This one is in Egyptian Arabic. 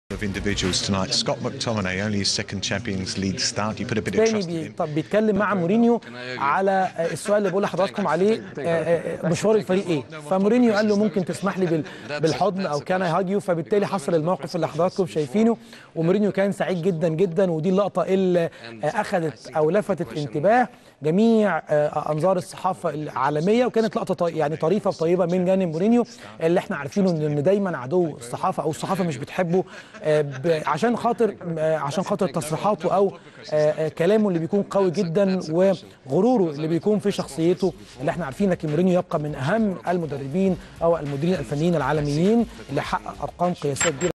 of individuals tonight. Scott McTominay, only his second Champions League start. You put a bit of تاني trust in بي... him. طب بيتكلم مع مورينيو على آه، السؤال اللي بقول لحضراتكم عليه آه، آه، مشوار الفريق ايه فمورينيو قال له ممكن تسمح لي بال... بالحضن او كان هاجيو فبالتالي حصل الموقف اللي حضراتكم شايفينه ومورينيو كان سعيد جدا جدا ودي اللقطه اللي آه، اخذت او لفتت انتباه جميع آه، انظار الصحافه العالميه وكانت لقطه طي... يعني طريفه وطيبه من جانب مورينيو اللي احنا عارفينه ان إن دايما عدو الصحافه او الصحافه مش بتحبه آه، ب... عشان خاطر آه، عشان خاطر تصريحاته او آه، آه، كلامه اللي بيكون قوي جدا وغروره اللي بيكون في شخصيته اللي احنا عارفين لكن مورينيو يبقى من اهم المدربين او المديرين الفنيين العالميين اللي حقق ارقام قياسيه كبيره